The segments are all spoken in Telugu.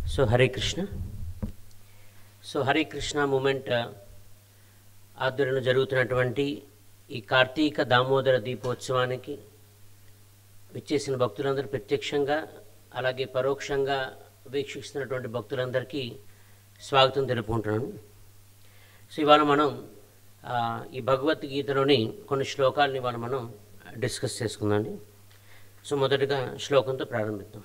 so Hare Krishna so Hare Krishna movement ఆధ్వర్యంలో జరుగుతున్నటువంటి ఈ కార్తీక దామోదర దీపోత్సవానికి విచ్చేసిన భక్తులందరూ ప్రత్యక్షంగా అలాగే పరోక్షంగా వీక్షిస్తున్నటువంటి భక్తులందరికీ స్వాగతం తెలుపుకుంటున్నాను సో ఇవాళ మనం ఆ, ఈ భగవద్గీతలోని కొన్ని శ్లోకాలని ఇవాళ మనం డిస్కస్ చేసుకుందామండి సో మొదటగా శ్లోకంతో ప్రారంభిద్దాం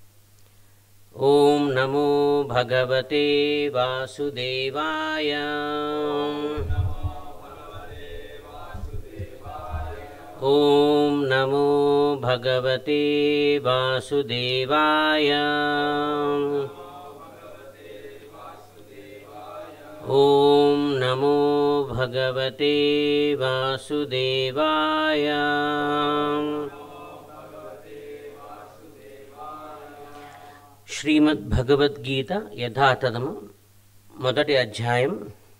ఓం నమో భగవతే వాసుదేవాయ ఓం నమో భగవతే వాసుదేవాయ ఓం నమో భగవతే వాసుదేవాయ శ్రీమద్భగవద్గీత యథాతథము మొదటి అధ్యాయం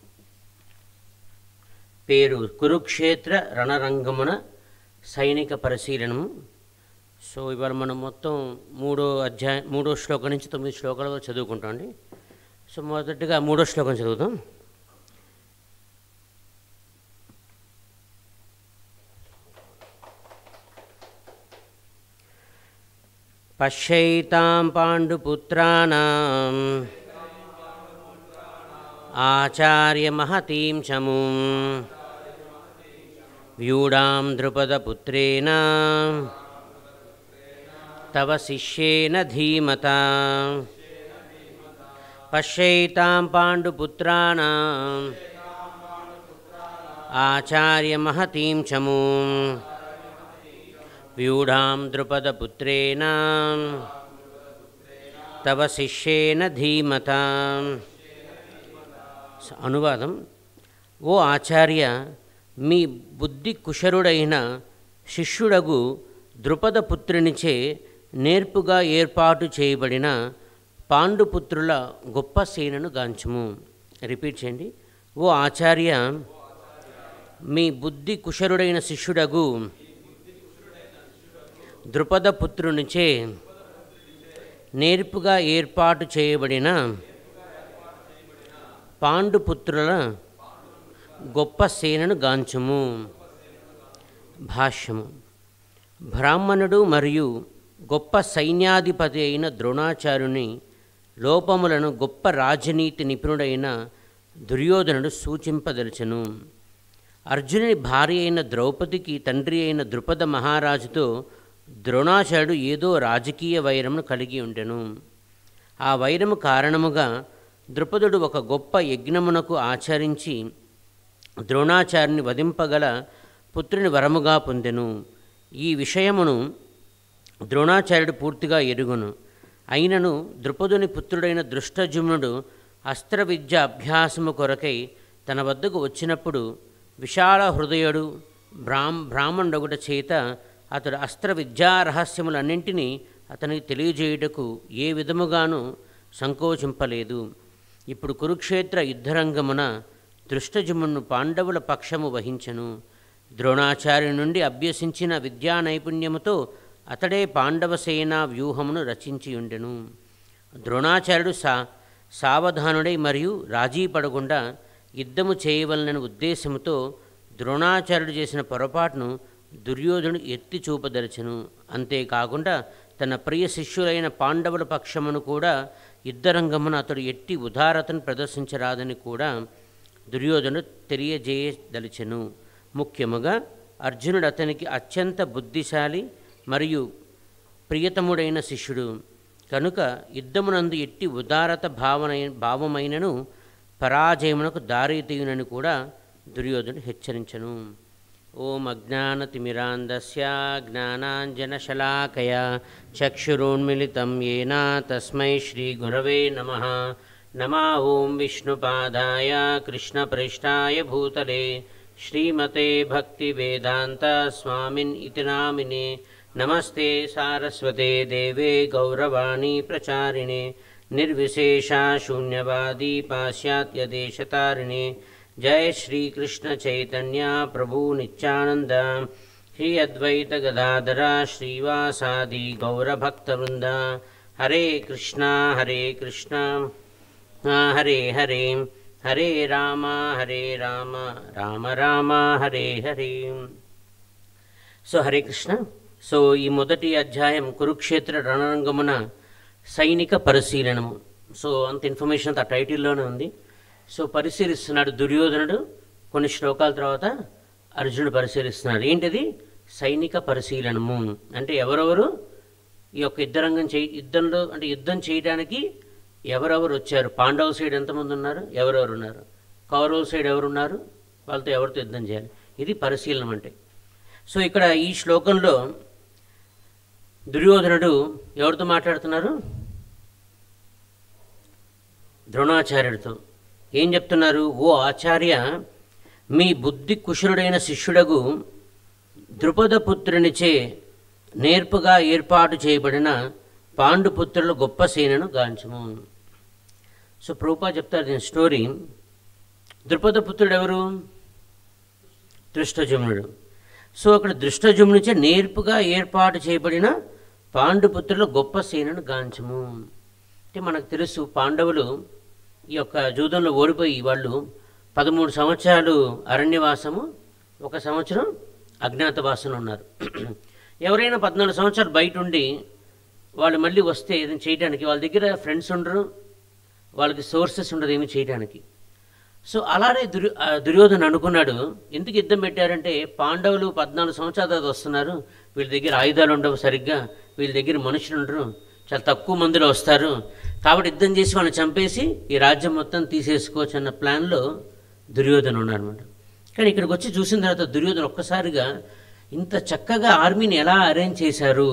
పేరు కురుక్షేత్ర రణరంగమున సైనిక పరిశీలనము సో ఇవాళ మనం మొత్తం మూడో అధ్యాయం మూడో శ్లోకం నుంచి తొమ్మిది శ్లోకాలు చదువుకుంటామండి సో మొదటిగా మూడో శ్లోకం చదువుతాం పశ్యైతాం పాండుపుత్రాణం ఆచార్యమహతీం చముం వ్యూఢాం ద్రుపదపుత్రేణ తవ శిష్యేన ధీమతా పశ్యైతాం పాండుపుత్రాణం ఆచార్యమహతీం చముం వ్యూఢాం ద్రుపదపుత్రేణ తవ శిష్యేన ధీమతా స- అనువాదం ఓ ఆచార్య మీ బుద్ధి కుశరుడైన శిష్యుడగు ద్రుపదపుత్రునిచే నేర్పుగా ఏర్పాటు చేయబడిన పాండుపుత్రుల గొప్ప సేనను గాంచుము రిపీట్ చేయండి ఓ ఆచార్య మీ బుద్ధి కుశరుడైన శిష్యుడగు ద్రుపదపుత్రునిచే నేర్పుగా ఏర్పాటు చేయబడిన పాండుపుత్రుల గొప్ప సేనను గాంచుము భాష్యము బ్రాహ్మణుడు మరియు గొప్ప సైన్యాధిపతి అయిన ద్రోణాచార్యుని లోపములను గొప్ప రాజనీతి నిపుణుడైన దుర్యోధనుడు సూచింపదలచెను అర్జునుని భార్య అయిన ద్రౌపదికి తండ్రి అయిన ద్రుపద మహారాజుతో ద్రోణాచార్యుడు ఏదో రాజకీయ వైరమును కలిగి ఉండెను ఆ వైరము కారణముగా ద్రుపదుడు ఒక గొప్ప యజ్ఞమునకు ఆచరించి ద్రోణాచార్యుని వధింపగల పుత్రుని వరముగా పొందెను ఈ విషయమును ద్రోణాచార్యుడు పూర్తిగా ఎరుగును అయినను ద్రుపదుని పుత్రుడైన దృష్టజుమ్నుడు అస్త్ర విద్య అభ్యాసము కొరకై తన వద్దకు వచ్చినప్పుడు విశాల హృదయుడు బ్రాహ్మ బ్రాహ్మణుడొకట చేత అతడు అస్త్ర విద్యా రహస్యములన్నింటినీ అతనికి తెలియజేయుటకు ఏ విధముగానూ సంకోచింపలేదు ఇప్పుడు కురుక్షేత్ర యుద్ధరంగమున దృష్టజుమ్నుడు పాండవుల పక్షము వహించెను ద్రోణాచార్యుని నుండి అభ్యసించిన విద్యా నైపుణ్యముతో అతడే పాండవ సేనా వ్యూహమును రచించి ఉండెను ద్రోణాచార్యుడు సా సావధానుడై మరియు రాజీ పడకుండా యుద్ధము చేయవలనని ఉద్దేశముతో ద్రోణాచార్యుడు చేసిన పొరపాటును దుర్యోధనుడు ఎత్తి చూపదలచెను అంతేకాకుండా తన ప్రియ శిష్యులైన పాండవుల పక్షమును కూడా యుద్ధరంగమున అతడు ఎట్టి ఉదారతను ప్రదర్శించరాదని కూడా దుర్యోధనుడు తెలియజేయదలిచెను ముఖ్యముగా అర్జునుడు అతనికి అత్యంత బుద్ధిశాలి మరియు ప్రియతముడైన శిష్యుడు కనుక యుద్ధమునందు ఎట్టి ఉదారత భావన భావమైనను పరాజయమునకు దారి తీయునని కూడా దుర్యోధనుడు హెచ్చరించను ఓం అజ్ఞానతిమిరాంధస్య జ్ఞానాంజనశలాకయ చక్షురోన్మిళితం ఏన తస్మై శ్రీగురవే నమ నమా ఓం విష్ణుపాదాయ కృష్ణప్రేష్టాయ భూతలే శ్రీమతే భక్తివేదాంత స్వామిన్ ఇతి నామినే నమస్తే సారస్వతే దేవే గౌరవాణి ప్రచారిణే నిర్విశేషా శూన్యవాदी పాశ్చాత్యదేశతారిణే జయ శ్రీకృష్ణ చైతన్య ప్రభు నిత్యానంద శ్రీ అద్వైత గదాధర శ్రీవాసాది గౌరభక్తవృంద హరే కృష్ణ హరే కృష్ణ ఆ, హరే హరే హరే రామ హరే రామ రామ రామ హరే హరే సో హరే కృష్ణ సో ఈ మొదటి అధ్యాయం కురుక్షేత్ర రణరంగమున సైనిక పరిశీలనము సో అంత ఇన్ఫర్మేషన్ అంత ఆ టైటిల్లోనే ఉంది సో పరిశీలిస్తున్నాడు దుర్యోధనుడు కొన్ని శ్లోకాల తర్వాత అర్జునుడు పరిశీలిస్తున్నాడు ఏంటిది సైనిక పరిశీలనము అంటే ఎవరెవరు ఈ యొక్క యుద్ధరంగం చేయి యుద్ధంలో అంటే యుద్ధం చేయడానికి ఎవరెవరు వచ్చారు పాండవ సైడ్ ఎంతమంది ఉన్నారు ఎవరెవరు ఉన్నారు కౌరవ సైడ్ ఎవరున్నారు వాళ్ళతో ఎవరితో యుద్ధం చేయాలి ఇది పరిశీలనం అంటే సో ఇక్కడ ఈ శ్లోకంలో దుర్యోధనుడు ఎవరితో మాట్లాడుతున్నారు ద్రోణాచార్యుడితో ఏం చెప్తున్నారు ఓ ఆచార్య మీ బుద్ధి కుశలుడైన శిష్యుడగు ద్రుపదపుత్రునిచే నేర్పుగా ఏర్పాటు చేయబడిన పాండుపుత్రుల గొప్ప సేనను గాంచము సో ప్రభుపా చెప్తారు దీని స్టోరీ ద్రుపదపుత్రుడు ఎవరు దృష్టజుమ్నుడు సో అక్కడ దృష్టజుమ్నుచే నేర్పుగా ఏర్పాటు చేయబడిన పాండుపుత్రుల గొప్ప సేనను గాంచము అంటే మనకు తెలుసు పాండవులు ఈ యొక్క జూదంలో ఓడిపోయి వాళ్ళు పదమూడు సంవత్సరాలు అరణ్యవాసము ఒక సంవత్సరం అజ్ఞాతవాసంలో ఉన్నారు ఎవరైనా పద్నాలుగు సంవత్సరాలు బయట ఉండి వాళ్ళు మళ్ళీ వస్తే ఏదైనా చేయడానికి వాళ్ళ దగ్గర ఫ్రెండ్స్ ఉండరు వాళ్ళకి సోర్సెస్ ఉండదు ఏమి చేయడానికి సో అలానే దుర్యో ఆ దుర్యోధన అనుకున్నాడు ఎందుకు యుద్ధం పెట్టారంటే పాండవులు పద్నాలుగు సంవత్సరాల తర్వాత వస్తున్నారు వీళ్ళ దగ్గర ఆయుధాలు ఉండవు సరిగ్గా వీళ్ళ దగ్గర మనుషులు ఉండరు చాలా తక్కువ మందిలో వస్తారు కాబట్టి యుద్ధం చేసి వాళ్ళని చంపేసి ఈ రాజ్యం మొత్తం తీసేసుకోవచ్చు అన్న ప్లాన్లో దుర్యోధన ఉన్నారన్నమాట కానీ ఇక్కడికి వచ్చి చూసిన తర్వాత దుర్యోధన ఒక్కసారిగా ఇంత చక్కగా ఆర్మీని ఎలా అరేంజ్ చేశారు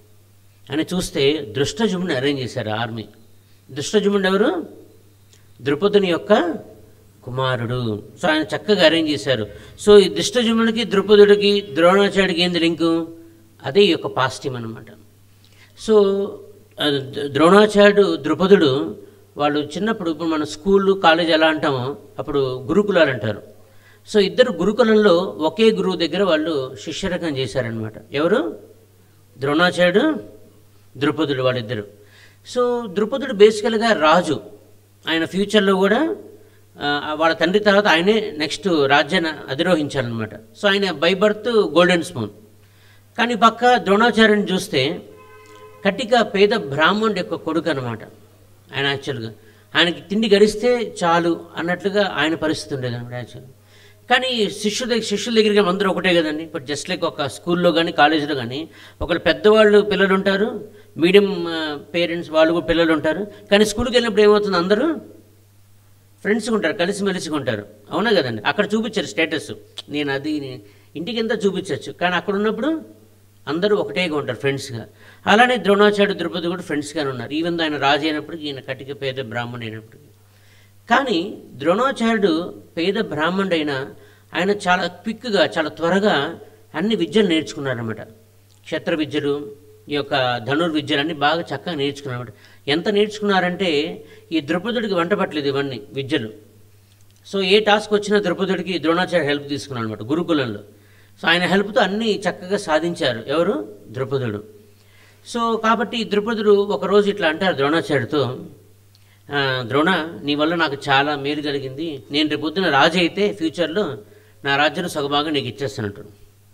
అని చూస్తే దృష్టజుముని అరేంజ్ చేశారు ఆర్మీ దృష్టజుముడు ఎవరు ద్రుపదుని యొక్క కుమారుడు సో ఆయన చక్కగా అరేంజ్ చేశారు సో ఈ దృష్టజుమునికి ద్రుపదుడికి ద్రోణాచార్యుడికి ఏంది లింకు అదే ఈ యొక్క పాస్టిమ్ అనమాట సో ఆ, ద- ద్రోణాచార్యుడు ద్రుపదుడు వాళ్ళు చిన్నప్పుడు ఇప్పుడు మన స్కూల్ కాలేజ్ ఎలా అంటామో అప్పుడు గురుకులాలు అంటారు సో ఇద్దరు గురుకులంలో ఒకే గురువు దగ్గర వాళ్ళు శిష్యరకం చేశారనమాట ఎవరు ద్రోణాచార్యుడు ద్రుపదుడు వాళ్ళిద్దరు సో ద్రుపదుడు బేసికల్గా రాజు ఆయన ఫ్యూచర్లో కూడా ఆ, వాళ్ళ తండ్రి తర్వాత ఆయనే నెక్స్ట్ రాజ్యాన్ని అధిరోహించాలన్నమాట సో ఆయన బై బర్త్ గోల్డెన్ స్పూన్ కానీ పక్క ద్రోణాచార్యుని చూస్తే కటిక పేద బ్రాహ్మణుడి యొక్క కొడుకు అనమాట ఆయన యాక్చువల్గా ఆయనకి తిండి గడిస్తే చాలు అన్నట్లుగా ఆయన పరిస్థితి ఉండేది అనమాట యాక్చువల్గా కానీ శిష్యుల దగ్గర శిష్యుల దగ్గరికి అందరూ ఒకటే కదండి ఇప్పుడు జస్ట్ లైక్ ఒక స్కూల్లో కానీ కాలేజీలో కానీ ఒకళ్ళు పెద్దవాళ్ళు పిల్లలు ఉంటారు మీడియం పేరెంట్స్ వాళ్ళు కూడా పిల్లలు ఉంటారు కానీ స్కూల్కి వెళ్ళినప్పుడు ఏమవుతుంది అందరూ ఫ్రెండ్స్గా ఉంటారు కలిసిమెలిసిగా ఉంటారు అవునా కదండి అక్కడ చూపించారు స్టేటస్ నేను అది నే- ఇంటికి ఎంత చూపించవచ్చు కానీ అక్కడ ఉన్నప్పుడు అందరూ ఒకటేగా ఉంటారు ఫ్రెండ్స్గా అలానే ద్రోణాచార్య ద్రౌపది కూడా ఫ్రెండ్స్గానే ఉన్నారు ఈవెన్ ఆయన రాజు అయినప్పటికీ ఈయన కటిక పేద బ్రాహ్మణుడు అయినప్పటికీ కానీ ద్రోణాచార్యుడు పేద బ్రాహ్మణుడైన ఆయన చాలా క్విక్గా చాలా త్వరగా అన్ని విద్యలు నేర్చుకున్నారన్నమాట క్షత్ర విద్యలు ఈ యొక్క ధనుర్విద్యలన్నీ బాగా చక్కగా నేర్చుకున్నారన్నమాట ఎంత నేర్చుకున్నారంటే ఈ ద్రౌపదుడికి వంట పట్టలేదు ఇవన్నీ విద్యలు సో ఏ టాస్క్ వచ్చినా ద్రౌపదుడికి ద్రోణాచార్య హెల్ప్ తీసుకున్నాడు అనమాట గురుకులంలో సో ఆయన హెల్ప్తో అన్నీ చక్కగా సాధించారు ఎవరు ద్రౌపదుడు సో కాబట్టి ఈ ద్రౌపదుడు ఒకరోజు ఇట్లా అంటారు ద్రోణాచార్యుడితో "ఆ, ద్రోణ నీ వల్ల నాకు చాలా మేలు కలిగింది నేను రేపు పొద్దున రాజు అయితే ఫ్యూచర్లో నా రాజ్యం సగభాగం నీకు ఇచ్చేస్తానంటాడు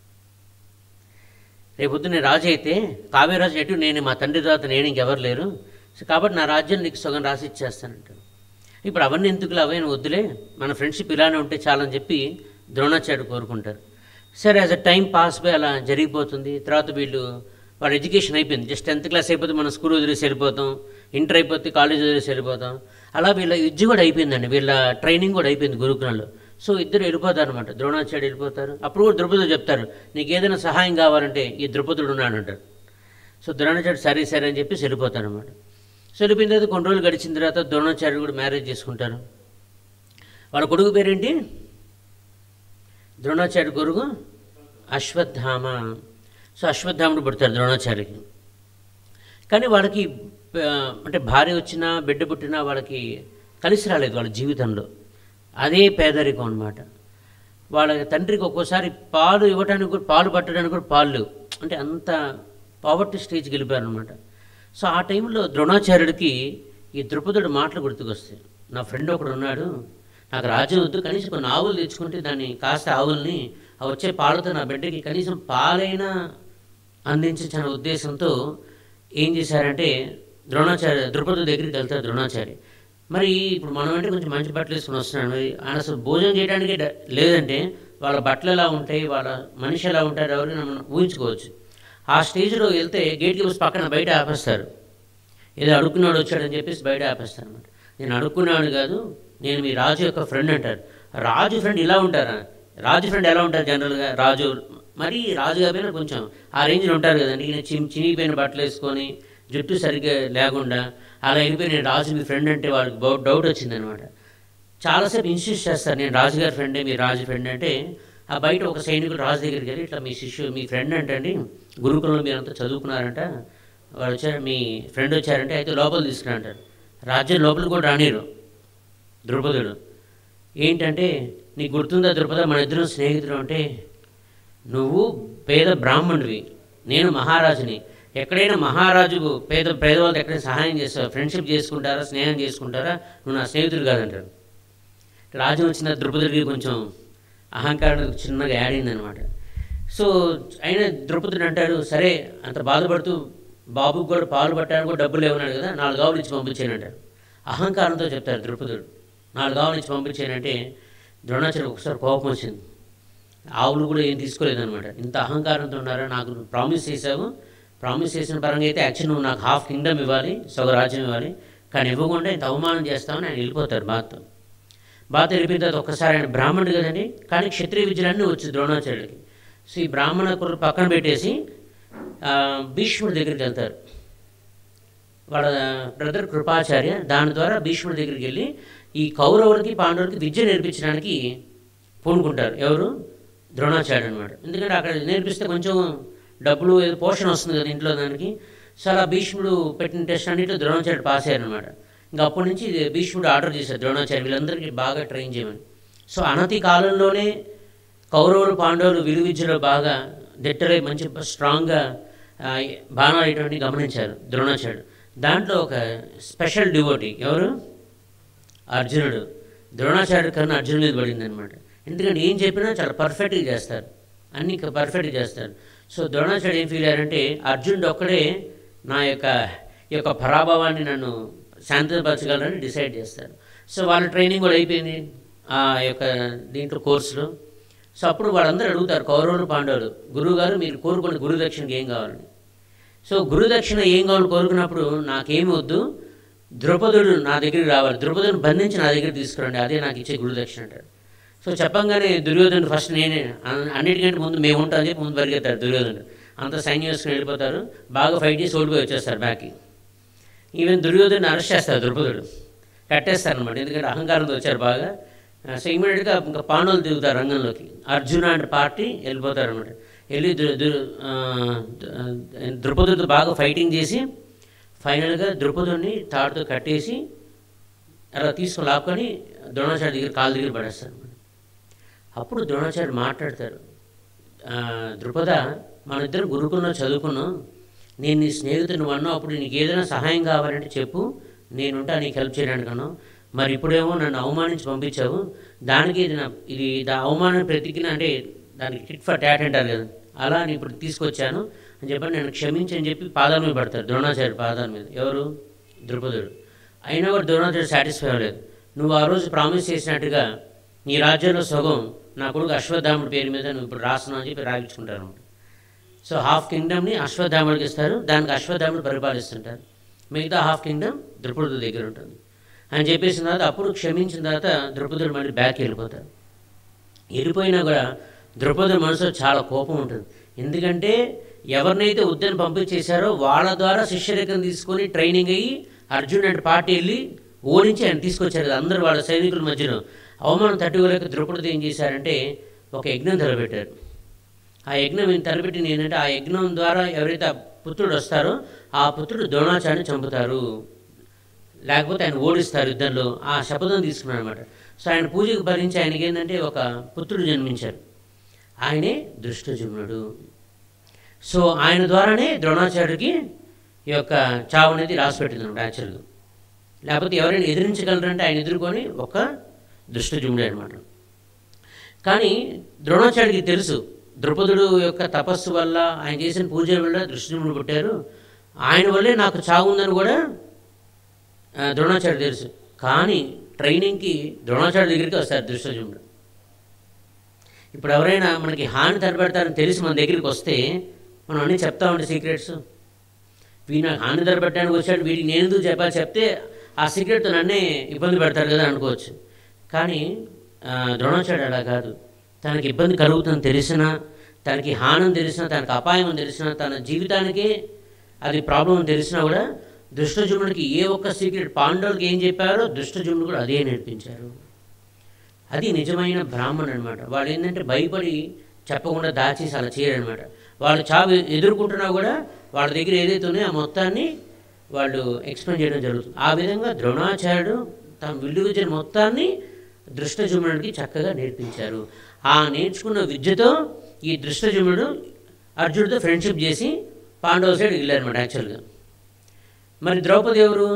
రేపు పొద్దున నేను రాజు అయితే కావ్యరాజు ఎటు నేను మా తండ్రి తర్వాత నేను ఇంకెవరు లేరు సో కాబట్టి నా రాజ్యం నీకు సగం రాసి ఇచ్చేస్తానంటాడు ఇప్పుడు అవన్నీ ఎందుకులే అవే నువ్వు వద్దులే మన ఫ్రెండ్షిప్ ఇలానే ఉంటే చాలని చెప్పి ద్రోణాచార్యుడు కోరుకుంటారు సరే as a time pass by అలా జరిగిపోతుంది తర్వాత వీళ్ళు వాళ్ళ ఎడ్యుకేషన్ అయిపోయింది జస్ట్ టెన్త్ క్లాస్ అయిపోతే మన స్కూల్ వదిలేసి వెళ్ళిపోతాం ఇంటర్ అయిపోతే కాలేజ్ వదిలేసి వెళ్ళిపోతాం అలా వీళ్ళ విద్య కూడా అయిపోయిందండి వీళ్ళ ట్రైనింగ్ కూడా అయిపోయింది గురుకులంలో సో ఇద్దరు వెళ్ళిపోతారు అనమాట ద్రోణాచార్యుడు వెళ్ళిపోతారు అప్పుడు కూడా ద్రుపదుడు చెప్తారు నీకు ఏదైనా సహాయం కావాలంటే ఈ ద్రుపదుడు ఉన్నాడు అంటారు సో ద్రోణాచార్యుడు సరే సరే అని చెప్పి వెళ్ళిపోతారు అనమాట సో వెళ్ళిపోయిన తర్వాత కొన్ని రోజులు గడిచిన తర్వాత ద్రోణాచార్యుడు కూడా మ్యారేజ్ చేసుకుంటారు వాళ్ళ కొడుకు పేరేంటి ద్రోణాచార్య కొడుకు అశ్వత్థామ సో అశ్వత్థాముడు పుడతారు ద్రోణాచార్యకి కానీ వాళ్ళకి ఆ, అంటే భార్య వచ్చినా బిడ్డ పుట్టినా వాళ్ళకి కలిసి రాలేదు వాళ్ళ జీవితంలో అదే పేదరికం అనమాట వాళ్ళ తండ్రికి ఒక్కోసారి పాలు ఇవ్వడానికి కూడా పాలు పట్టడానికి కూడా పాలు లేవు అంటే అంత పావర్టీ స్టేజ్కి వెళ్ళిపోయారు అనమాట సో ఆ టైంలో ద్రోణాచార్యుడికి ఈ ద్రుపదుడు మాటలు గుర్తుకొస్తాయి నా ఫ్రెండ్ ఒకడు ఉన్నాడు నాకు రాజ్యం వద్దు కనీసం కొన్ని ఆవులు తెచ్చుకుంటే దాన్ని కాస్త ఆవుల్ని ఆ వచ్చే పాలతో నా బిడ్డకి కనీసం పాలైనా అందించాలనే ఉద్దేశంతో ఏం చేశారంటే ద్రోణాచార్య ద్రుపదుడి దగ్గరికి వెళ్తారు ద్రోణాచార్య మరి ఇప్పుడు మనం అంటే కొంచెం మంచి బట్టలు వేసుకుని వస్తున్నాడు మరి ఆయన అసలు భోజనం చేయడానికి డ- లేదంటే వాళ్ళ బట్టలు ఎలా ఉంటాయి వాళ్ళ మనిషి ఎలా ఉంటారు ఎవరైనా మనం ఊహించుకోవచ్చు ఆ స్టేజ్లో వెళ్తే గేట్ కీపర్స్ పక్కన బయట ఆపేస్తారు ఏదో అడుక్కున్నాడు వచ్చాడని చెప్పేసి బయట ఆపేస్తాను అనమాట నేను అడుక్కున్నాడు కాదు నేను మీ రాజు యొక్క ఫ్రెండ్ అంటారు రాజు ఫ్రెండ్ ఇలా ఉంటారా రాజు ఫ్రెండ్ ఎలా ఉంటారు జనరల్గా రాజు మరి రాజు కాబట్టి కొంచెం ఆ రేంజ్లో ఉంటారు కదండి ఈయన చి చినిగిపోయిన బట్టలు వేసుకొని జుట్టు సరిగ్గా లేకుండా అలా వెళ్ళిపోయి నేను రాజు మీ ఫ్రెండ్ అంటే వాళ్ళకి బౌ- డౌట్ వచ్చిందనమాట చాలాసేపు ఇన్సిస్ట్ చేస్తారు నేను రాజుగారి ఫ్రెండే మీ రాజు ఫ్రెండ్ అంటే ఆ బయట ఒక సైనికుడు రాజు దగ్గరికి వెళ్ళి ఇట్లా మీ శిష్యు మీ ఫ్రెండ్ అంటండి గురుకులంలో మీరంతా చదువుకున్నారంట వాడు వచ్చారు మీ ఫ్రెండ్ వచ్చారంటే అయితే లోపల తీసుకురా అంటారు రాజ్యం లోపల కూడా రానిరు ద్రుపదుడు ఏంటంటే నీకు గుర్తుందా ద్రుపద మన ఇద్దరం స్నేహితులు అంటే నువ్వు పేద బ్రాహ్మణుడివి నేను మహారాజుని ఎక్కడైనా మహారాజు పేద పేదవాళ్ళకి ఎక్కడైనా సహాయం చేస్తావా ఫ్రెండ్షిప్ చేసుకుంటారా స్నేహం చేసుకుంటారా నువ్వు నా స్నేహితుడు కాదంటారు రాజు వచ్చిన ద్రుపదుడికి కొంచెం అహంకారం చిన్నగా యాడ్ అయిందనమాట సో అయినా ద్రుపదుడు అంటాడు సరే అంత బాధపడుతూ బాబుకు కూడా పాలు పట్టడానికి కూడా డబ్బులు లేవన్నాడు కదా నాలుగు ఆవులు ఇచ్చి పంపించానంటాడు అహంకారంతో చెప్తారు ద్రుపదుడు నాలుగు ఆవులు ఇచ్చి పంపించానంటే ద్రోణాచార్య ఒకసారి కోపం వచ్చింది ఆవులు కూడా ఏం తీసుకోలేదన్నమాట ఇంత అహంకారంతో ఉన్నారా నాకు నువ్వు ప్రామిస్ చేసావు ప్రామిస్ చేసిన పరంగా అయితే యాక్చువల్ నువ్వు నాకు హాఫ్ కింగ్డమ్ ఇవ్వాలి సగ రాజ్యం ఇవ్వాలి కానీ ఇవ్వకుండా ఇంత అవమానం చేస్తామని ఆయన వెళ్ళిపోతారు బాధతో బాధ వెళ్ళిపోయిన తర్వాత ఒక్కసారి ఆయన బ్రాహ్మణుడు కదండి కానీ క్షత్రియ విద్యలన్నీ వచ్చి ద్రోణాచార్యుడికి సో ఈ బ్రాహ్మణ కుర్ర పక్కన పెట్టేసి ఆ, భీష్ముడి దగ్గరికి వెళ్తారు వాళ్ళ బ్రదర్ కృపాచార్య దాని ద్వారా భీష్ముడి దగ్గరికి వెళ్ళి ఈ కౌరవులకి పాండవులకి విద్య నేర్పించడానికి పూనుకుంటారు ఎవరు ద్రోణాచార్యుడు అనమాట ఎందుకంటే అక్కడ నేర్పిస్తే కొంచెం డబ్బులు ఏదో పోషణ వస్తుంది కదా ఇంట్లో దానికి సో అలా భీష్ముడు పెట్టిన టెస్ట్ అన్నింటిలో ద్రోణాచార్యుడు పాస్ అయ్యారనమాట ఇంకా అప్పటి నుంచి ఇది భీష్ముడు ఆర్డర్ చేశారు ద్రోణాచార్య వీళ్ళందరికీ బాగా ట్రైన్ చేయమని సో అనతి కాలంలోనే కౌరవులు పాండవులు విలువిద్యలో బాగా దిట్టలై మంచి స్ట్రాంగ్గా ఆ, బాణాలు ఇటువంటి గమనించారు ద్రోణాచార్యుడు దాంట్లో ఒక స్పెషల్ డివోటీ ఎవరు అర్జునుడు ద్రోణాచార్యుడు కన్నా అర్జునుడి మీద పడింది అనమాట ఎందుకంటే ఏం చెప్పినా చాలా పర్ఫెక్ట్గా చేస్తారు అన్ని పర్ఫెక్ట్గా చేస్తారు సో ద్రోణాచార్యుడు ఏం ఫీల్ అయ్యారంటే అర్జునుడు ఒక్కడే నా యొక్క ఈ యొక్క పరాభవాన్ని నన్ను శాంతిపరచగలరని డిసైడ్ చేస్తారు సో వాళ్ళ ట్రైనింగ్ కూడా అయిపోయింది ఆ యొక్క దీంట్లో కోర్సులో సో అప్పుడు వాళ్ళందరూ అడుగుతారు కౌరవులు పాండవులు గురువు గారు మీరు కోరుకున్న గురుదక్షిణకి ఏం కావాలని సో గురుదక్షిణ ఏం కావాలని కోరుకున్నప్పుడు నాకేమి వద్దు ద్రౌపదుడు నా దగ్గరికి రావాలి ద్రౌపదుని బంధించి నా దగ్గర తీసుకురండి అదే నాకు ఇచ్చే గురుదక్షిణ అంటాడు సో చెప్పంగానే దుర్యోధనుడు ఫస్ట్ నేనే అన్- అన్నిటికంటే ముందు మేము ఉంటామని చెప్పి ముందు పరిగెత్తారు దుర్యోధనుడు అంత సైన్యం వేసుకుని వెళ్ళిపోతారు బాగా ఫైట్ చేసి ఓడిపోయి వచ్చేస్తారు బ్యాక్కి ఈవెన్ దుర్యోధను అరెస్ట్ చేస్తారు ద్రుపదుడు కట్టేస్తారు అనమాట ఎందుకంటే అహంకారంతో వచ్చారు బాగా ఆ, సో ఇమీడియట్గా ఇంకా పాండవులు దిగుతారు రంగంలోకి అర్జున అంటే పార్టీ వెళ్ళిపోతారు అనమాట వెళ్ళి దు- దు- ఆ, ద- ద్రుపదుడితో బాగా ఫైటింగ్ చేసి ఫైనల్గా ద్రుపదుడిని తాడుతో కట్టేసి అలా తీసుకొని లాక్కొని ద్రోణాచార్య దగ్గర కాళ్ళ దగ్గర పడేస్తారు అనమాట అప్పుడు ద్రోణాచార్యుడు మాట్లాడతారు ఆ, ద్రుపద మన ఇద్దరు గురుకుల్లో చదువుకున్నాం నేను నీ స్నేహితుని అన్నావు అప్పుడు నీకు ఏదైనా సహాయం కావాలంటే చెప్పు నేనుంటా నీకు హెల్ప్ చేయడానికన్నా మరి ఇప్పుడేమో నన్ను అవమానించి పంపించావు దానికి ఇది నా ఇది దా అవమానం ప్రతికిన అంటే దానికి టిట్ ఫర్ ట్యాట్ అంటారు కదా అలా నేను ఇప్పుడు తీసుకొచ్చాను అని చెప్పి నేను క్షమించి అని చెప్పి పాదాల మీద పడతారు ద్రోణాచార్య పాదాల మీద ఎవరు ద్రుపదుడు అయినా కూడా ద్రోణాచార్య సాటిస్ఫై అవ్వలేదు నువ్వు ఆ రోజు ప్రామిస్ చేసినట్టుగా నీ రాజ్యంలో సగం నా కొడుకు అశ్వత్థాముడి పేరు మీద నువ్వు ఇప్పుడు రాస్తున్నావు అని చెప్పి రాగించుకుంటారు అన్నమాట సో హాఫ్ కింగ్డమ్ని అశ్వత్థాముడికి ఇస్తారు దానికి అశ్వత్థాముడు పరిపాలిస్తుంటారు మిగతా హాఫ్ కింగ్డమ్ ద్రుపదుడి దగ్గర ఉంటుంది అని చెప్పేసిన తర్వాత అప్పుడు క్షమించిన తర్వాత ద్రుపదుడు మళ్ళీ బ్యాక్ వెళ్ళిపోతారు వెళ్ళిపోయినా కూడా ద్రుపదుడి మనసులో చాలా కోపం ఉంటుంది ఎందుకంటే ఎవరినైతే ఉద్యమం పంపించేశారో వాళ్ళ ద్వారా శిష్యరేఖను తీసుకొని ట్రైనింగ్ అయ్యి అర్జున్ అంటే పార్టీ వెళ్ళి ఓడించి ఆయన తీసుకొచ్చారు కదా అందరూ వాళ్ళ సైనికుల మధ్యలో అవమానం తట్టుకోలేక ద్రుపదుడు ఏం చేశారంటే ఒక యజ్ఞం తలపెట్టారు ఆ యజ్ఞం ఈయన తలపెట్టింది ఏంటంటే ఆ యజ్ఞం ద్వారా ఎవరైతే ఆ పుత్రుడు వస్తారో ఆ పుత్రుడు ద్రోణాచార్యని చంపుతారు లేకపోతే ఆయన ఓడిస్తారు యుద్ధంలో ఆ శపథం తీసుకున్నాడు అనమాట సో ఆయన పూజకు భరించి ఆయనకి ఏంటంటే ఒక పుత్రుడు జన్మించారు ఆయనే దృష్టజుమ్నుడు సో ఆయన ద్వారానే ద్రోణాచార్యుడికి ఈ యొక్క చావు అనేది రాసి పెట్టింది అనమాట యాక్చువల్గా లేకపోతే ఎవరైనా ఎదిరించగలరంటే ఆయన ఎదుర్కొని ఒక దృష్టజుమ్ముడే అనమాట కానీ ద్రోణాచార్యుడికి తెలుసు ద్రుపదుడు యొక్క తపస్సు వల్ల ఆయన చేసిన పూజల వల్ల దృష్టజుమ్ముడు పుట్టారు ఆయన వల్లే నాకు చావు ఉందని కూడా ఆ, ద్రోణాచార్య తెలుసు కానీ ట్రైనింగ్కి ద్రోణాచార్య దగ్గరికి వస్తారు దృష్టజుమ్ముడు ఇప్పుడు ఎవరైనా మనకి హాని తరబెడతారని తెలిసి మన దగ్గరికి వస్తే మనం అన్నీ చెప్తా ఉండే సీక్రెట్స్ వీడు నాకు హాని తరబెట్టడానికి వచ్చాడు వీడికి నేను ఎందుకు చెప్పాలి చెప్తే ఆ సీక్రెట్తో నన్నే ఇబ్బంది పెడతారు కదా అనుకోవచ్చు కానీ ఆ, ద్రోణాచార్య అలా కాదు తనకి ఇబ్బంది కలుగుతుందని తెలిసినా తనకి హానం తెలిసినా తనకి అపాయం అని తెలిసినా తన జీవితానికి అది ప్రాబ్లం అని తెలిసినా కూడా దుష్టజుమ్నుడికి ఏ ఒక్క సీక్రెట్ పాండవులకి ఏం చెప్పారో దుష్టజుమ్నుడు కూడా అదే నేర్పించారు అది నిజమైన బ్రాహ్మణుడు అనమాట వాళ్ళు ఏంటంటే భయపడి చెప్పకుండా దాచేసి అలా చేయరనమాట వాళ్ళు చావు ఎదుర్కొంటున్నా కూడా వాళ్ళ దగ్గర ఏదైతే ఉన్నాయో ఆ మొత్తాన్ని వాళ్ళు ఎక్స్ప్లెయిన్ చేయడం జరుగుతుంది ఆ విధంగా ద్రోణాచార్యుడు తన విల్లు విద్యను మొత్తాన్ని దృష్టజుమ్నుడికి చక్కగా నేర్పించారు ఆ నేర్చుకున్న విద్యతో ఈ దృష్టజుమ్నుడు అర్జునుడితో ఫ్రెండ్షిప్ చేసి పాండవ సైడ్ వెళ్ళారనమాట యాక్చువల్గా మరి ద్రౌపది ఎవరు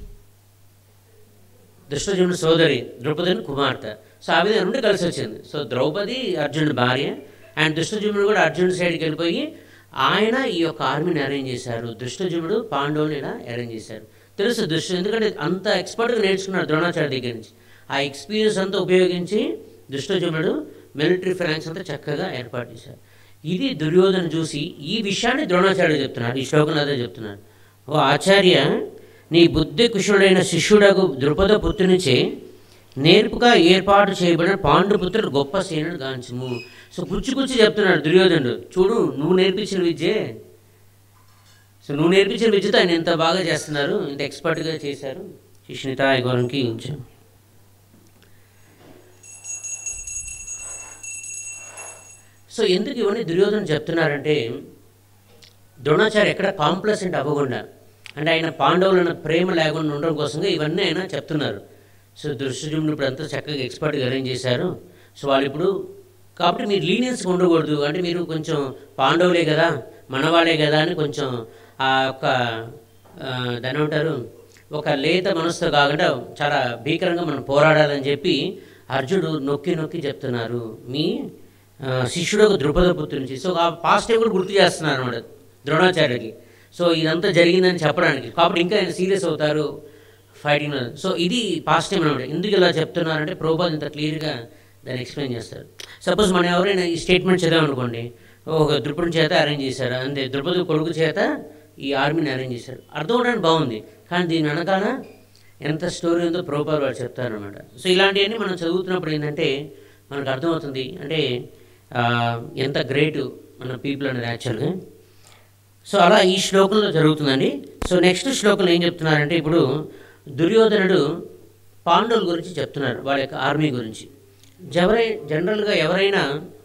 దృష్టజుమ్నుడి సోదరి ద్రౌపదిని కుమార్తె సో ఆ విధంగా నుండి కలిసి వచ్చింది సో ద్రౌపది అర్జునుడి భార్య అండ్ దృష్టజుమ్నుడు కూడా అర్జునుడి సైడ్కి వెళ్ళిపోయి ఆయన ఈ యొక్క ఆర్మీని అరేంజ్ చేశారు దృష్టజుమ్నుడు పాండవుని ఇలా అరేంజ్ చేశారు తెలుసు దృష్టి ఎందుకంటే అంత ఎక్స్పర్ట్గా నేర్చుకున్నాడు ద్రోణాచార్య దగ్గర నుంచి ఆ ఎక్స్పీరియన్స్ అంతా ఉపయోగించి దృష్టజుమ్నుడు మిలిటరీ ఫ్రాంక్స్ అంతా చక్కగా ఏర్పాటు చేశారు ఇది దుర్యోధన చూసి ఈ విషయాన్ని ద్రోణాచార్య చెప్తున్నారు ఈ శ్లోకంలో అదే చెప్తున్నారు ఓ ఆచార్య నీ బుద్ధి కుశుడైన శిష్యుడకు ద్రుపద పుత్రునిచే నేర్పుగా ఏర్పాటు చేయబడిన పాండుపుత్రుడు గొప్ప సేనుడు గాంచుము సో కుచ్చి కుచ్చి చెప్తున్నాడు దుర్యోధనుడు చూడు నువ్వు నేర్పించిన విద్యే సో నువ్వు నేర్పించిన విద్యతో ఆయన ఎంత బాగా చేస్తున్నారు ఇంత ఎక్స్పర్ట్గా చేశారు శిష్యునితాయ గౌరంకి ఇచ్చాం సో ఎందుకు ఇవన్నీ దుర్యోధన చెప్తున్నారంటే ద్రోణాచార్య ఎక్కడ కాంప్లసెంట్ అవ్వకుండా అంటే ఆయన పాండవులను ప్రేమ లేకుండా ఉండడం కోసంగా ఇవన్నీ ఆయన చెప్తున్నారు సో దృశ్యజుమ్ను ఇప్పుడు అంతా చక్కగా ఎక్స్పర్ట్గా అరేంజ్ చేశారు సో వాళ్ళు ఇప్పుడు కాబట్టి మీరు లీనియన్స్ ఉండకూడదు అంటే మీరు కొంచెం పాండవులే కదా మనవాళ్ళే కదా అని కొంచెం ఆ యొక్క ఆ, దాన్ని ఏమంటారు ఒక లేత మనసుతో కాకుండా చాలా భీకరంగా మనం పోరాడాలని చెప్పి అర్జునుడు నొక్కి నొక్కి చెప్తున్నారు మీ ఆ, శిష్యుడు ఒక ద్రుపద పుత్రుని సో ఆ పాస్ట్ టైం కూడా గుర్తు చేస్తున్నారు అనమాట ద్రోణాచార్యకి సో ఇదంతా జరిగిందని చెప్పడానికి కాబట్టి ఇంకా ఆయన సీరియస్ అవుతారు ఫైటింగ్ సో ఇది పాస్ట్ టైం అనమాట ఎందుకు ఇలా చెప్తున్నారంటే ప్రోబాల్ ఇంత క్లియర్గా దాన్ని ఎక్స్ప్లెయిన్ చేస్తారు సపోజ్ మనం ఎవరైనా ఈ స్టేట్మెంట్ చదివామనుకోండి ఒక ద్రుపదుని చేత అరేంజ్ చేశారు అంతే ద్రుపదు కొడుకు చేత ఈ ఆర్మీని అరేంజ్ చేశారు అర్థం అవడానికి బాగుంది కానీ దీని వెనకాల ఎంత స్టోరీ ఉందో ప్రోపాల్ వాడు చెప్తారనమాట సో ఇలాంటివన్నీ మనం చదువుతున్నప్పుడు ఏంటంటే మనకు అర్థమవుతుంది అంటే ఆ, ఎంత గ్రేట్ మన పీపుల్ అనేది యాక్చువల్గా సో అలా ఈ శ్లోకంలో జరుగుతుందండి సో నెక్స్ట్ శ్లోకంలో ఏం చెప్తున్నారంటే ఇప్పుడు దుర్యోధనుడు పాండవుల గురించి చెప్తున్నారు వాళ్ళ యొక్క ఆర్మీ గురించి ఎవరై జనరల్గా ఎవరైనా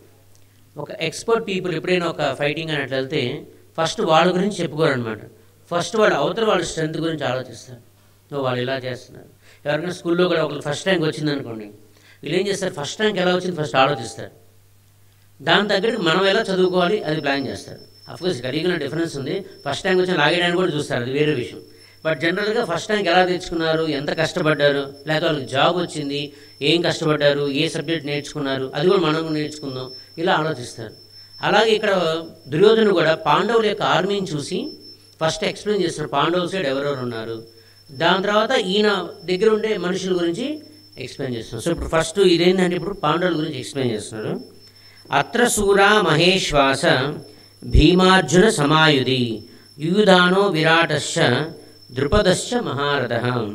ఒక ఎక్స్పర్ట్ పీపుల్ ఎప్పుడైనా ఒక ఫైటింగ్ అని అట్లా వెళ్తే ఫస్ట్ వాళ్ళ గురించి చెప్పుకోరనమాట ఫస్ట్ వాళ్ళు అవతల వాళ్ళ స్ట్రెంత్ గురించి ఆలోచిస్తారు ఓ వాళ్ళు ఇలా చేస్తున్నారు ఎవరికైనా స్కూల్లో కూడా ఒకళ్ళు ఫస్ట్ ర్యాంక్ వచ్చింది అనుకోండి వీళ్ళు ఏం చేస్తారు ఫస్ట్ ర్యాంక్ ఎలా వచ్చింది ఫస్ట్ ఆలోచిస్తారు దాని తగ్గట్టు మనం ఎలా చదువుకోవాలి అది ప్లాన్ చేస్తారు అఫ్కోర్స్ కరికులర్ డిఫరెన్స్ ఉంది ఫస్ట్ ర్యాంక్ వచ్చిన లాగేయడానికి కూడా చూస్తారు అది వేరే విషయం బట్ జనరల్గా ఫస్ట్ ర్యాంక్ ఎలా తెచ్చుకున్నారు ఎంత కష్టపడ్డారు లేకపోతే వాళ్ళకి జాబ్ వచ్చింది ఏం కష్టపడ్డారు ఏ సబ్జెక్ట్ నేర్చుకున్నారు అది కూడా మనం నేర్చుకుందాం ఇలా ఆలోచిస్తారు అలాగే ఇక్కడ దుర్యోధను కూడా పాండవుల యొక్క ఆర్మీని చూసి ఫస్ట్ ఎక్స్ప్లెయిన్ చేస్తున్నారు పాండవుల సైడ్ ఎవరెవరు ఉన్నారు దాని తర్వాత ఈయన దగ్గర ఉండే మనుషుల గురించి ఎక్స్ప్లెయిన్ చేస్తున్నారు సో ఇప్పుడు ఫస్ట్ ఇదేంటంటే ఇప్పుడు పాండవుల గురించి ఎక్స్ప్లెయిన్ చేస్తున్నారు అత్ర సూరా మహేశ్వాస భీమార్జున సమాయుధి యూధానో విరాటశ్చ ద్రుపదశ్చ మహారథ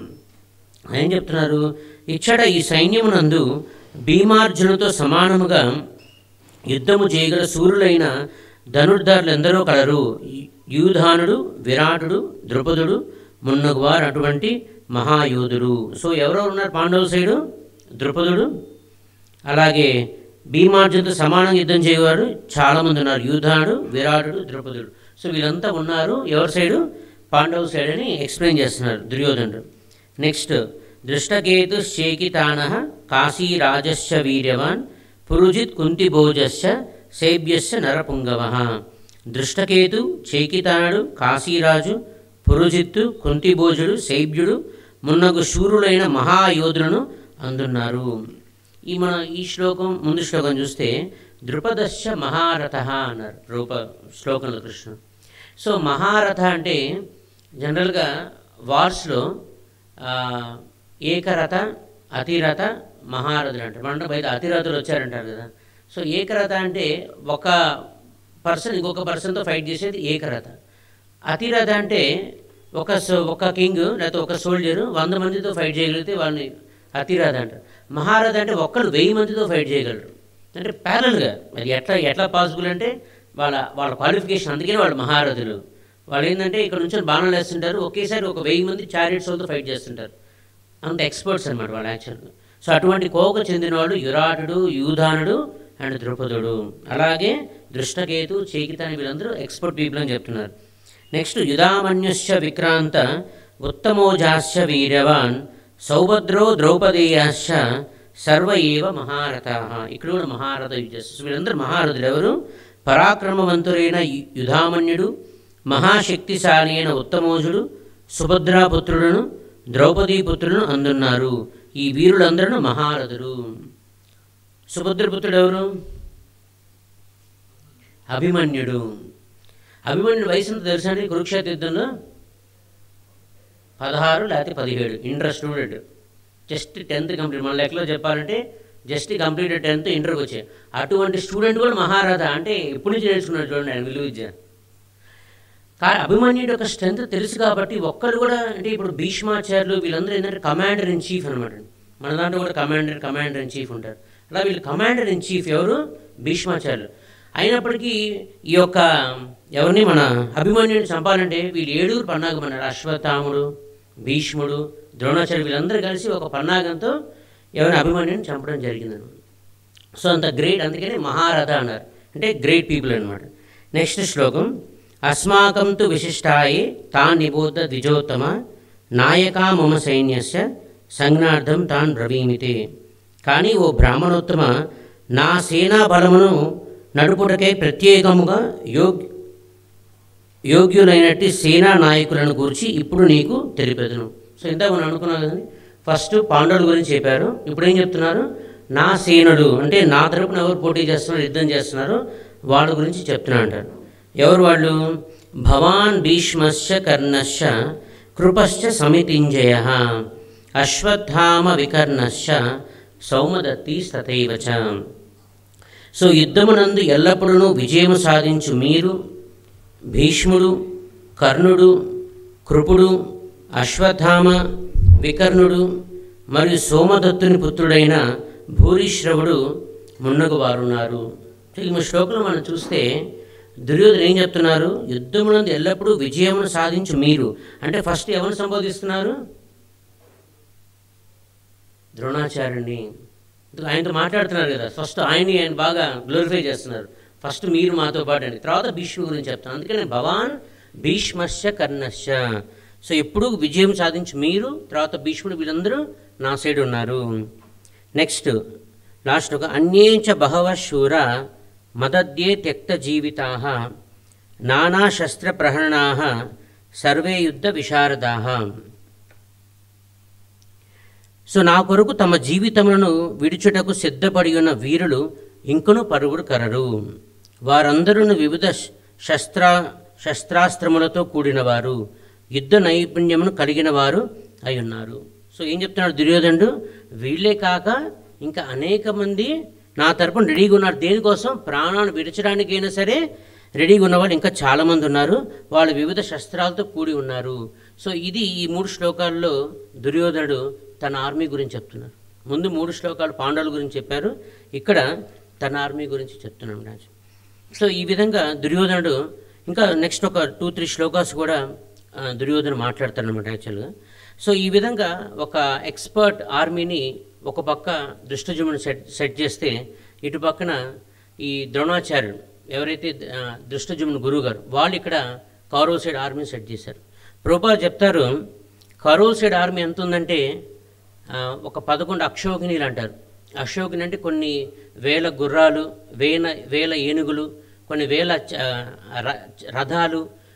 ఏం చెప్తున్నారు ఇచ్చట ఈ సైన్యమునందు భీమార్జునుతో సమానముగా యుద్ధము చేయగల సూర్యులైన ధనుర్ధారులందరూ కలరు యూధానుడు విరాటుడు ద్రుపదుడు మున్నగువారు అటువంటి మహాయోధుడు సో ఎవరెవరు ఉన్నారు పాండవుల సైడు ద్రుపదుడు అలాగే భీమార్జునతో సమానంగా యుద్ధం చేయవారు చాలామంది ఉన్నారు యూధాడు విరాటుడు ద్రౌపదుడు సో వీళ్ళంతా ఉన్నారు ఎవరి సైడు పాండవ సైడ్ అని ఎక్స్ప్లెయిన్ చేస్తున్నారు దుర్యోధనుడు నెక్స్ట్ దృష్టకేతు శేకితాన కాశీరాజశ్చ వీర్యవాన్ పురుజిత్ కుంతిభోజశ్చ సేభ్యశ్చ నరపుంగవ దృష్టకేతు చేకితానుడు కాశీరాజు పురుజిత్తు కుంతిభోజుడు శైబ్యుడు మున్నగు శూరులైన మహాయోధులను అందున్నారు ఈ మన ఈ శ్లోకం ముందు శ్లోకం చూస్తే ద్రుపదశ మహారథ అన్నారు రూప శ్లోకంలో కృష్ణుడు సో మహారథ అంటే జనరల్గా వార్స్లో ఆ, ఏకరథ అతిరథ మహారథులు అంటారు మన బయట అతిరథులు వచ్చారంటారు కదా సో ఏకరథ అంటే ఒక పర్సన్ ఇంకొక పర్సన్తో ఫైట్ చేసేది ఏకరథ అతిరథ అంటే ఒక సో ఒక కింగ్ లేకపోతే ఒక సోల్జర్ వంద మందితో ఫైట్ చేయగలిగితే వాళ్ళని అతిరథ అంటారు మహారథ అంటే ఒక్కరు వెయ్యి మందితో ఫైట్ చేయగలరు అంటే ప్యారల్గా అది ఎట్లా ఎట్లా పాసిబుల్ అంటే వాళ్ళ వాళ్ళ క్వాలిఫికేషన్ అందుకనే వాళ్ళు మహారథులు వాళ్ళు ఏంటంటే ఇక్కడ నుంచి బాణాలు వేస్తుంటారు ఒకేసారి ఒక వెయ్యి మంది చారియట్స్ వాళ్ళతో ఫైట్ చేస్తుంటారు అంత ఎక్స్పర్ట్స్ అనమాట వాళ్ళు యాక్చువల్గా సో అటువంటి కోవకు చెందినవాడు యురాటుడు యూధానుడు అండ్ ద్రుపదుడు అలాగే దృష్టకేతు చేకిత అని వీళ్ళందరూ ఎక్స్పర్ట్ పీపుల్ అని చెప్తున్నారు నెక్స్ట్ యుధామన్యుశ్చ విక్రాంత ఉత్తమోజాశ్చ వీర్యవాన్ సౌభద్రో ద్రౌపదేయాశ్చ సర్వ ఏవ మహారథ ఇక్కడ కూడా మహారథ యుజస్ వీళ్ళందరూ మహారథులు ఎవరు పరాక్రమవంతుడైన యు- యుధామన్యుడు మహాశక్తిశాలి అయిన ఉత్తమోజుడు సుభద్రాపుత్రులను ద్రౌపదీపుత్రులను అందున్నారు ఈ వీరులందరూ మహారథులు సుభద్రపుత్రుడు ఎవరు అభిమన్యుడు అభిమన్యుడు వయసు ఎంత తెలుసా అండి కురుక్షేత్ర యుద్ధంలో పదహారు లేకపోతే పదిహేడు inter student just tenth complete మన లెక్కలో చెప్పాలంటే జస్ట్ కంప్లీట్ టెన్త్ ఇంటర్కి వచ్చాయి అటువంటి స్టూడెంట్ కూడా మహారాధ అంటే ఎప్పటి నుంచి నేర్చుకున్నాడు చూడండి ఆయన విలువ విద్య కా అభిమన్యుడి యొక్క స్ట్రెంత్ తెలుసు కాబట్టి ఒక్కరు కూడా అంటే ఇప్పుడు భీష్మాచార్యులు వీళ్ళందరూ ఏంటంటే కమాండర్ ఇన్ చీఫ్ అనమాట మన దాంట్లో కూడా కమాండర్ కమాండర్ ఇన్ చీఫ్ ఉంటారు అలా వీళ్ళు కమాండర్ ఇన్ చీఫ్ ఎవరు భీష్మాచార్యులు అయినప్పటికీ ఈ యొక్క ఎవరిని మన అభిమన్యుడిని చంపాలంటే వీళ్ళు ఏడుగురు పన్నాగమన్నారు అశ్వత్థాముడు భీష్ముడు ద్రోణాచార్య వీళ్ళందరూ కలిసి ఒక పన్నాగంతో ఎవరిని అభిమన్యుడిని చంపడం జరిగిందనమాట సో అంత గ్రేట్ అందుకనే మహారథ అన్నారు అంటే గ్రేట్ పీపుల్ అనమాట నెక్స్ట్ శ్లోకం అస్మాకం తు విశిష్టాయే తాన్ నిబోధ ద్విజోత్తమ నాయకా మమ సైన్యస్య సంజ్ఞార్థం తాన్ బ్రవీమితే కానీ ఓ బ్రాహ్మణోత్తమ నా సేనా బలమును నడుపుటకై ప్రత్యేకముగా యోగ్ యోగ్యులైనట్టి సేనా నాయకులను గురించి ఇప్పుడు నీకు తెలిపెదను సో ఇంత మనం అనుకున్నాం కదండి ఫస్ట్ పాండవుల గురించి చెప్పారు ఇప్పుడు ఏం చెప్తున్నారు నా సేనుడు అంటే నా తరపున ఎవరు పోటీ చేస్తున్నారు యుద్ధం చేస్తున్నారో వాళ్ళ గురించి చెప్తున్నా అంటారు ఎవరు వాళ్ళు భవాన్ భీష్మశ్చ కర్ణశ్చ కృపశ్చ సమితింజయ అశ్వత్థామ వికర్ణశ్చ సౌమదత్తి తథైవ చ సో యుద్ధమునందు ఎల్లప్పుడూ విజయము సాధించు మీరు భీష్ముడు కర్ణుడు కృపుడు అశ్వత్థామ వికర్ణుడు మరియు సోమదత్తుని పుత్రుడైన భూరిశ్రవుడు మున్నగు వారున్నారు సో ఈ శ్లోకంలో మనం చూస్తే దుర్యోధన ఏం చెప్తున్నారు యుద్ధమునందు ఎల్లప్పుడూ విజయమును సాధించు మీరు అంటే ఫస్ట్ ఎవరిని సంబోధిస్తున్నారు ద్రోణాచార్యుని ఆయనతో మాట్లాడుతున్నారు కదా ఫస్ట్ ఆయన్ని ఆయన బాగా గ్లోరిఫై చేస్తున్నారు ఫస్ట్ మీరు మాతో పాటు అండి తర్వాత భీష్మ గురించి చెప్తాను అందుకని భవాన్ భీష్మశ్చ కర్ణశ్చ సో ఎప్పుడు విజయం సాధించి మీరు తర్వాత భీష్ముడు వీళ్ళందరూ నా సైడ్ ఉన్నారు నెక్స్ట్ లాస్ట్ ఒక అన్యేంచ బహవ శూర మదద్యే త్యక్త జీవితా నానా శస్త్ర ప్రహరణా సర్వే యుద్ధ విశారదా సో నా కొరకు తమ జీవితములను విడుచుటకు సిద్ధపడి ఉన్న వీరులు ఇంకను పరుగుడు కరరు వారందరూ వివిధ శస్త్ర శస్త్రాస్త్రములతో కూడినవారు యుద్ధ నైపుణ్యమును కలిగిన వారు అయి ఉన్నారు సో ఏం చెప్తున్నాడు దుర్యోధనుడు వీళ్ళే కాక ఇంకా అనేక మంది నా తరపున రెడీగా ఉన్నారు దేనికోసం ప్రాణాన్ని విడచడానికైనా సరే రెడీగా ఉన్నవాళ్ళు ఇంకా చాలామంది ఉన్నారు వాళ్ళు వివిధ శస్త్రాలతో కూడి ఉన్నారు సో ఇది ఈ మూడు శ్లోకాల్లో దుర్యోధనుడు తన ఆర్మీ గురించి చెప్తున్నారు ముందు మూడు శ్లోకాలు పాండవుల గురించి చెప్పారు ఇక్కడ తన ఆర్మీ గురించి చెప్తున్నాం రాజు సో ఈ విధంగా దుర్యోధనుడు ఇంకా నెక్స్ట్ ఒక టూ త్రీ శ్లోకాస్ కూడా ఆ, దుర్యోధన మాట్లాడతారనమాట యాక్చువల్గా సో ఈ విధంగా ఒక ఎక్స్పర్ట్ ఆర్మీని ఒక పక్క దృష్టజుమును సెట్ సెట్ చేస్తే ఇటు పక్కన ఈ ద్రోణాచార్యుడు ఎవరైతే ఆ, దృష్టజుమును గురువు గారు వాళ్ళు ఇక్కడ కౌరవ సైడ్ ఆర్మీని సెట్ చేశారు ప్రభుపాలు చెప్తారు కౌరవ సైడ్ ఆర్మీ ఎంత ఉందంటే ఆ, ఒక పదకొండు అక్షోహిణీలు అంటారు అక్షోహిణి అంటే కొన్ని వేల గుర్రాలు వేల వేల ఏనుగులు కొన్ని వేల చ- ర- రథాలు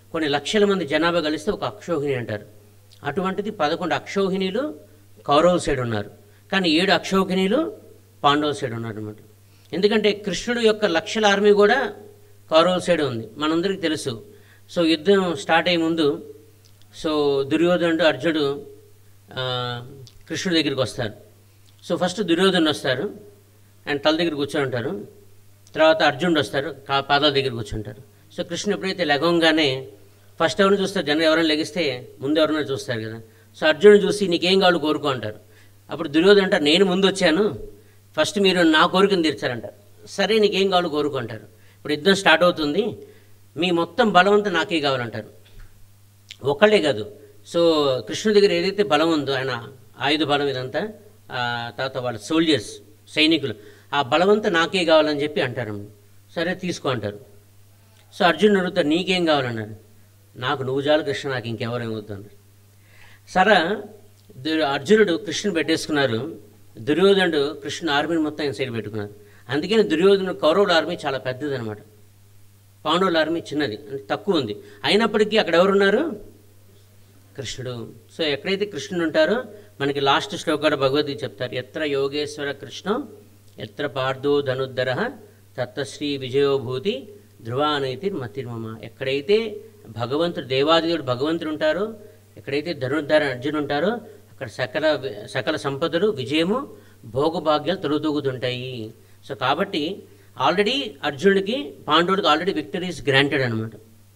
కొన్ని లక్షల మంది జనాభా కలిస్తే ఒక అక్షోహిణి అంటారు అటువంటిది పదకొండు అక్షోహిణీలు కౌరవ సైడ్ ఉన్నారు కానీ ఏడు అక్షోహిణీలు పాండవ సైడ్ ఉన్నారు అనమాట ఎందుకంటే కృష్ణుడు యొక్క లక్షల ఆర్మీ కూడా కౌరవ సైడ్ ఉంది మనందరికీ తెలుసు సో యుద్ధం స్టార్ట్ అయ్యే ముందు సో దుర్యోధనుడు అర్జునుడు ఆ, కృష్ణుడి దగ్గరికి వస్తారు సో ఫస్ట్ దుర్యోధనుడు వస్తారు ఆయన తల దగ్గర కూర్చొని ఉంటారు తర్వాత అర్జునుడు వస్తారు కా పాదాల దగ్గర కూర్చుంటారు సో కృష్ణుడు ఎప్పుడైతే లెగంగానే ఫస్ట్ ఎవరిని చూస్తారు జనం ఎవరైనా లెగిస్తే ముందు ఎవరైనా చూస్తారు కదా సో అర్జునుడు చూసి నీకేం కావాలి కోరుకో అంటారు అప్పుడు దుర్యోధన అంటారు నేను ముందు వచ్చాను ఫస్ట్ మీరు నా కోరికను తీర్చారంటారు సరే నీకేం కావాలో కోరుకో అంటారు ఇప్పుడు యుద్ధం స్టార్ట్ అవుతుంది మీ మొత్తం బలవంతా నాకే కావాలంటారు ఒకళ్ళే కాదు సో కృష్ణుడి దగ్గర ఏదైతే బలం ఉందో ఆయన ఆయుధ బలం ఇదంతా ఆ తర్వాత వాళ్ళ సోల్జర్స్ సైనికులు ఆ బలమంతా నాకే కావాలని చెప్పి అంటారు సరే తీసుకో అంటారు సో అర్జునుడు అడుగుతారు నీకేం కావాలన్నారు నాకు నువ్వు చాలు కృష్ణ నాకు ఇంకెవరేం వద్దు అన్నారు సరే దు- అర్జునుడు కృష్ణుని పెట్టేసుకున్నారు దుర్యోధనుడు కృష్ణుని ఆర్మీని మొత్తం ఆయన సైడ్ పెట్టుకున్నారు అందుకని దుర్యోధనుడు కౌరవుల ఆర్మీ చాలా పెద్దది అనమాట పాండవుల ఆర్మీ చిన్నది అంటే తక్కువ ఉంది అయినప్పటికీ అక్కడ ఎవరున్నారు కృష్ణుడు సో ఎక్కడైతే కృష్ణుడు ఉంటారో మనకి లాస్ట్ శ్లోకాలు భగవద్గీత చెప్తారు ఎత్ర యోగేశ్వర కృష్ణం ఎత్ర పార్థో ధనుద్ధర తత్శ్రీ విజయోభూతి ధ్రువానైతి మతిర్మమ ఎక్కడైతే భగవంతుడు దేవాదిదేవుడు భగవంతుడు ఉంటారో ఎక్కడైతే ధనుర్ధర అర్జునుడు ఉంటారో అక్కడ సకల సకల సంపదలు విజయము భోగభాగ్యాలు తొలుతూగుతుంటాయి సో కాబట్టి ఆల్రెడీ అర్జునుడికి పాండవుడికి ఆల్రెడీ విక్టరీస్ గ్రాంటెడ్ అనమాట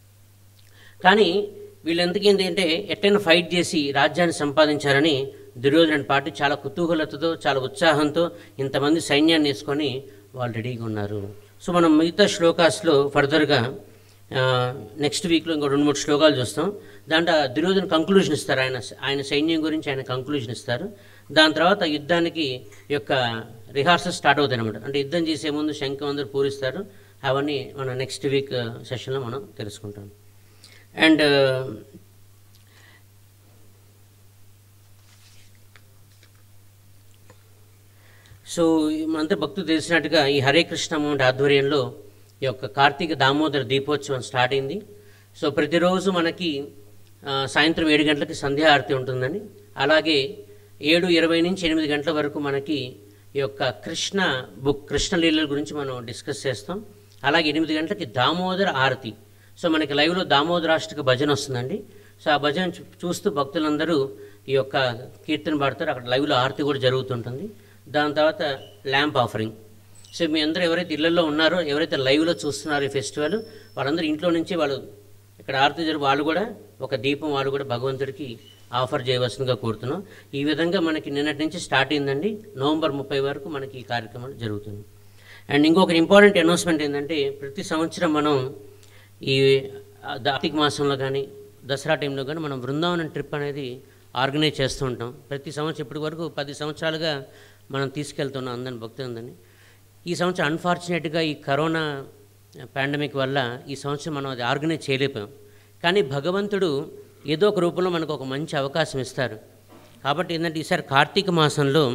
కానీ వీళ్ళెందుకు ఏంటంటే ఎట్టైనా ఫైట్ చేసి రాజ్యాన్ని సంపాదించారని దుర్యోధన పార్టీ చాలా కుతూహలతతో చాలా ఉత్సాహంతో ఇంతమంది సైన్యాన్ని వేసుకొని వాళ్ళు రెడీగా ఉన్నారు సో మనం మిగతా శ్లోకాస్లో ఫర్దర్గా నెక్స్ట్ వీక్లో ఇంకో రెండు మూడు శ్లోకాలు చూస్తాం దాంట్లో దుర్యోధన కంక్లూజన్ ఇస్తారు ఆయన ఆయన సైన్యం గురించి ఆయన కంక్లూజన్ ఇస్తారు దాని తర్వాత యుద్ధానికి యొక్క రిహార్సల్ స్టార్ట్ అవుతాయి అనమాట అంటే యుద్ధం చేసే ముందు శంఖం అందరూ పూరిస్తారు అవన్నీ మన నెక్స్ట్ వీక్ సెషన్లో మనం తెలుసుకుంటాం అండ్ సో మనంతా భక్తులు తెలిసినట్టుగా ఈ హరే కృష్ణ మూమెంట్ ఆధ్వర్యంలో ఈ యొక్క కార్తీక దామోదర దీపోత్సవం స్టార్ట్ అయింది సో ప్రతిరోజు మనకి ఆ, సాయంత్రం ఏడు గంటలకి సంధ్యా ఆరతి ఉంటుందండి అలాగే ఏడు ఇరవై నుంచి ఎనిమిది గంటల వరకు మనకి ఈ యొక్క కృష్ణ బుక్ కృష్ణ లీలల గురించి మనం డిస్కస్ చేస్తాం అలాగే ఎనిమిది గంటలకి దామోదర ఆరతి సో మనకి లైవ్లో దామోదరాష్టక భజన వస్తుందండి సో ఆ భజన చూ- చూస్తూ భక్తులందరూ ఈ యొక్క కీర్తన పాడతారు అక్కడ లైవ్లో ఆరతి కూడా జరుగుతుంటుంది దాని తర్వాత ల్యాంప్ ఆఫరింగ్ సో మీ అందరూ ఎవరైతే ఇళ్లలో ఉన్నారో ఎవరైతే లైవ్లో చూస్తున్నారో ఈ ఫెస్టివల్ వాళ్ళందరూ ఇంట్లో నుంచి వాళ్ళు ఇక్కడ ఆరతి జరుగు వాళ్ళు కూడా ఒక దీపం వాళ్ళు కూడా భగవంతుడికి ఆఫర్ చేయవలసిందిగా కోరుతున్నాం ఈ విధంగా మనకి నిన్నటి నుంచి స్టార్ట్ అయిందండి నవంబర్ ముప్పై వరకు మనకి ఈ కార్యక్రమం జరుగుతుంది అండ్ ఇంకొక ఇంపార్టెంట్ అనౌన్స్మెంట్ ఏంటంటే ప్రతి సంవత్సరం మనం ఈ ఆ, కార్తీక మాసంలో కానీ దసరా టైంలో కానీ మనం బృందావనం ట్రిప్ అనేది ఆర్గనైజ్ చేస్తూ ఉంటాం ప్రతి సంవత్సరం ఇప్పటి వరకు పది సంవత్సరాలుగా మనం తీసుకెళ్తున్నాం అందరిని భక్తులందరినీ ఈ సంవత్సరం అన్ఫార్చునేట్గా ఈ కరోనా పాండమిక్ వల్ల ఈ సంవత్సరం మనం అది ఆర్గనైజ్ చేయలేకపోయాం కానీ భగవంతుడు ఏదో ఒక రూపంలో మనకు ఒక మంచి అవకాశం ఇస్తారు కాబట్టి ఏంటంటే ఈసారి కార్తీక మాసంలో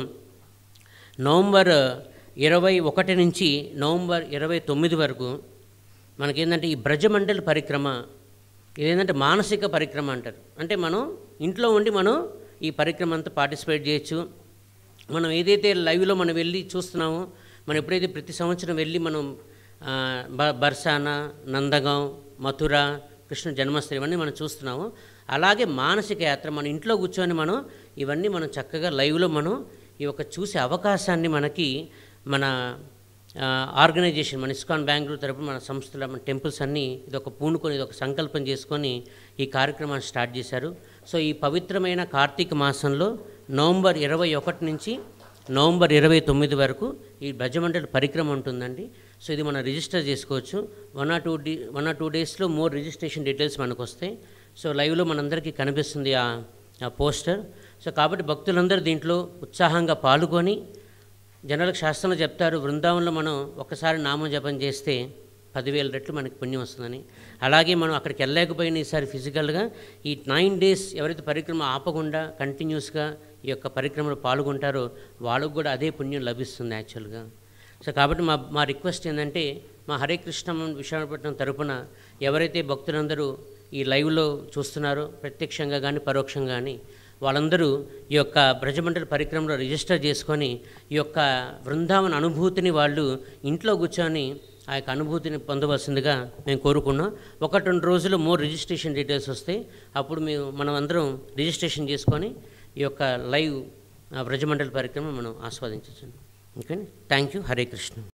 నవంబర్ ఇరవై ఒకటి నుంచి నవంబర్ ఇరవై తొమ్మిది వరకు మనకేంటంటే ఈ బ్రజమండలి పరిక్రమ ఇదేంటంటే మానసిక పరిక్రమ అంటారు అంటే మనం ఇంట్లో ఉండి మనం ఈ పరిక్రమ అంతా పార్టిసిపేట్ చేయొచ్చు మనం ఏదైతే లైవ్లో మనం వెళ్ళి చూస్తున్నామో మనం ఎప్పుడైతే ప్రతి సంవత్సరం వెళ్ళి మనం ఆ, బ బర్సానా నందగాం మథుర కృష్ణ జన్మస్థలం ఇవన్నీ మనం చూస్తున్నాము అలాగే మానసిక యాత్ర మన ఇంట్లో కూర్చొని మనం ఇవన్నీ మనం చక్కగా లైవ్లో మనం ఈ యొక్క చూసే అవకాశాన్ని మనకి మన ఆ, ఆర్గనైజేషన్ మన ఇస్కాన్ బెంగళూరు తరపున మన సంస్థల మన టెంపుల్స్ అన్నీ ఇది ఒక పూనుకొని ఇది ఒక సంకల్పం చేసుకొని ఈ కార్యక్రమాన్ని స్టార్ట్ చేశారు సో ఈ పవిత్రమైన కార్తీక మాసంలో నవంబర్ ఇరవై ఒకటి నుంచి నవంబర్ ఇరవై తొమ్మిది వరకు ఈ భజమండలి పరిక్రమ ఉంటుందండి సో ఇది మనం రిజిస్టర్ చేసుకోవచ్చు వన్ ఆర్ టూ డి వన్ ఆర్ టూ డేస్లో మోర్ రిజిస్ట్రేషన్ డీటెయిల్స్ మనకు వస్తాయి సో లైవ్లో మనందరికీ కనిపిస్తుంది ఆ ఆ పోస్టర్ సో కాబట్టి భక్తులందరూ దీంట్లో ఉత్సాహంగా పాల్గొని జనాలకు శాస్త్రంలో చెప్తారు బృందావనంలో మనం ఒక్కసారి నామం జపం చేస్తే పదివేల రెట్లు మనకి పుణ్యం వస్తుందని అలాగే మనం అక్కడికి వెళ్ళలేకపోయినా ఈసారి ఫిజికల్గా ఈ నైన్ డేస్ ఎవరైతే పరిక్రమ ఆపకుండా కంటిన్యూస్గా ఈ యొక్క పరిక్రమలో పాల్గొంటారో వాళ్ళకు కూడా అదే పుణ్యం లభిస్తుంది యాక్చువల్గా సో కాబట్టి మా మా రిక్వెస్ట్ ఏంటంటే మా హరే కృష్ణ విశాఖపట్నం తరపున ఎవరైతే భక్తులందరూ ఈ లైవ్లో చూస్తున్నారో ప్రత్యక్షంగా కానీ పరోక్షంగా కానీ వాళ్ళందరూ ఈ యొక్క బ్రజమండలి పరిక్రమలో రిజిస్టర్ చేసుకొని ఈ యొక్క బృందావన అనుభూతిని వాళ్ళు ఇంట్లో కూర్చొని ఆ యొక్క అనుభూతిని పొందవలసిందిగా మేము కోరుకున్నాం ఒకటి రెండు రోజులు మోర్ రిజిస్ట్రేషన్ డీటెయిల్స్ వస్తాయి అప్పుడు మేము మనం అందరం రిజిస్ట్రేషన్ చేసుకొని ఈ యొక్క లైవ్ ఆ, బ్రజమండలి పరిక్రమ మనం ఆస్వాదించవచ్చు okay thank you Hare Krishna